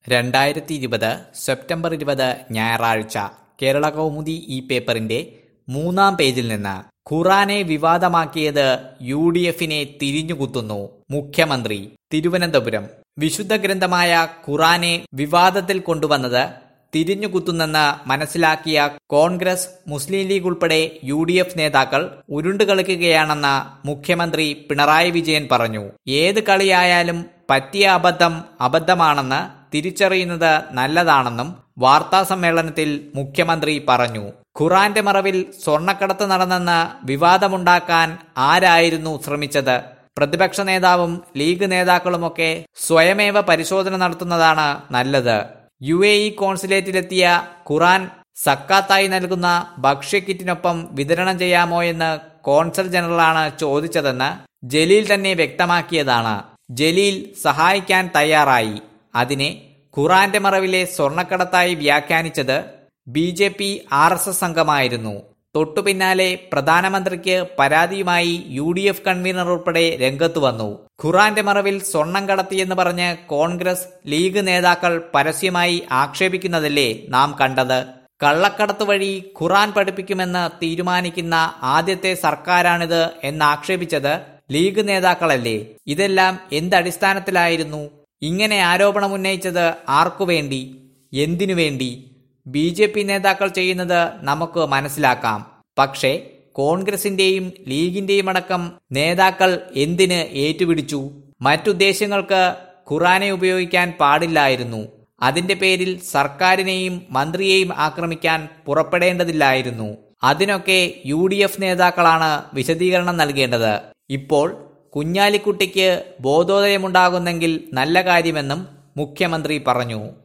രണ്ടായിരത്തി ഇരുപത് സെപ്റ്റംബർ ഇരുപത് ഞായറാഴ്ച കേരള കൗമുദി ഈ പേപ്പറിന്റെ മൂന്നാം പേജിൽ നിന്ന് ഖുറാനെ വിവാദമാക്കിയത് യു ഡി എഫിനെ തിരിഞ്ഞുകുത്തുന്നു മുഖ്യമന്ത്രി തിരുവനന്തപുരം വിശുദ്ധ ഗ്രന്ഥമായ ഖുറാനെ വിവാദത്തിൽ കൊണ്ടുവന്നത് തിരിഞ്ഞുകുത്തുന്നെന്ന് മനസ്സിലാക്കിയ കോൺഗ്രസ് മുസ്ലിം ലീഗ് ഉൾപ്പെടെ യു ഡി എഫ് നേതാക്കൾ ഉരുണ്ടുകളിക്കുകയാണെന്ന് മുഖ്യമന്ത്രി പിണറായി വിജയൻ പറഞ്ഞു ഏത് കളിയായാലും പറ്റിയ അബദ്ധം അബദ്ധമാണെന്ന് തിരിച്ചറിയുന്നത് നല്ലതാണെന്നും വാർത്താ സമ്മേളനത്തിൽ മുഖ്യമന്ത്രി പറഞ്ഞു ഖുറാന്റെ മറവിൽ സ്വർണ്ണക്കടത്ത് നടന്നെന്ന് വിവാദമുണ്ടാക്കാൻ ആരായിരുന്നു ശ്രമിച്ചത് പ്രതിപക്ഷ നേതാവും ലീഗ് നേതാക്കളുമൊക്കെ സ്വയമേവ പരിശോധന നടത്തുന്നതാണ് നല്ലത് യു എ ഇ കോൺസുലേറ്റിലെത്തിയ ഖുറാൻ സക്കാത്തായി നൽകുന്ന ഭക്ഷ്യക്കിറ്റിനൊപ്പം വിതരണം ചെയ്യാമോ എന്ന് കോൺസൽ ജനറലാണ് ചോദിച്ചതെന്ന് ജലീൽ തന്നെ വ്യക്തമാക്കിയതാണ് ജലീൽ സഹായിക്കാൻ തയ്യാറായി അതിനെ ഖുറാന്റെ മറവിലെ സ്വർണ്ണക്കടത്തായി വ്യാഖ്യാനിച്ചത് B J P R S S അംഗമായിരുന്നു തൊട്ടു പിന്നാലെ പ്രധാനമന്ത്രിക്ക് പരാതിയുമായി യു ഡി എഫ് കൺവീനർ ഉൾപ്പെടെ രംഗത്തു വന്നു ഖുറാന്റെ മറവിൽ സ്വർണം കടത്തിയെന്ന് പറഞ്ഞ് കോൺഗ്രസ് ലീഗ് നേതാക്കൾ പരസ്യമായി ആക്ഷേപിക്കുന്നതല്ലേ നാം കണ്ടത് കള്ളക്കടത്ത് വഴി ഖുറാൻ പഠിപ്പിക്കുമെന്ന് തീരുമാനിക്കുന്ന ആദ്യത്തെ സർക്കാരാണിത് എന്നാക്ഷേപിച്ചത് ലീഗ് നേതാക്കളല്ലേ ഇതെല്ലാം എന്തടിസ്ഥാനത്തിലായിരുന്നു ഇങ്ങനെ ആരോപണം ഉന്നയിച്ചത് ആർക്കു വേണ്ടി എന്തിനു വേണ്ടി ബി ജെ പി നേതാക്കൾ ചെയ്യുന്നത് നമുക്ക് മനസ്സിലാക്കാം പക്ഷേ കോൺഗ്രസിന്റെയും ലീഗിന്റെയും അടക്കം നേതാക്കൾ എന്തിന് ഏറ്റുപിടിച്ചു മറ്റുദ്ദേശങ്ങൾക്ക് ഖുറാനെ ഉപയോഗിക്കാൻ പാടില്ലായിരുന്നു അതിന്റെ പേരിൽ സർക്കാരിനെയും മന്ത്രിയെയും ആക്രമിക്കാൻ പുറപ്പെടേണ്ടതില്ലായിരുന്നു അതിനൊക്കെ യു ഡി എഫ് നേതാക്കളാണ് വിശദീകരണം നൽകേണ്ടത് ഇപ്പോൾ കുഞ്ഞാലിക്കുട്ടിക്ക് ബോധോദയമുണ്ടാകുന്നെങ്കിൽ നല്ല കാര്യമെന്നും മുഖ്യമന്ത്രി പറഞ്ഞു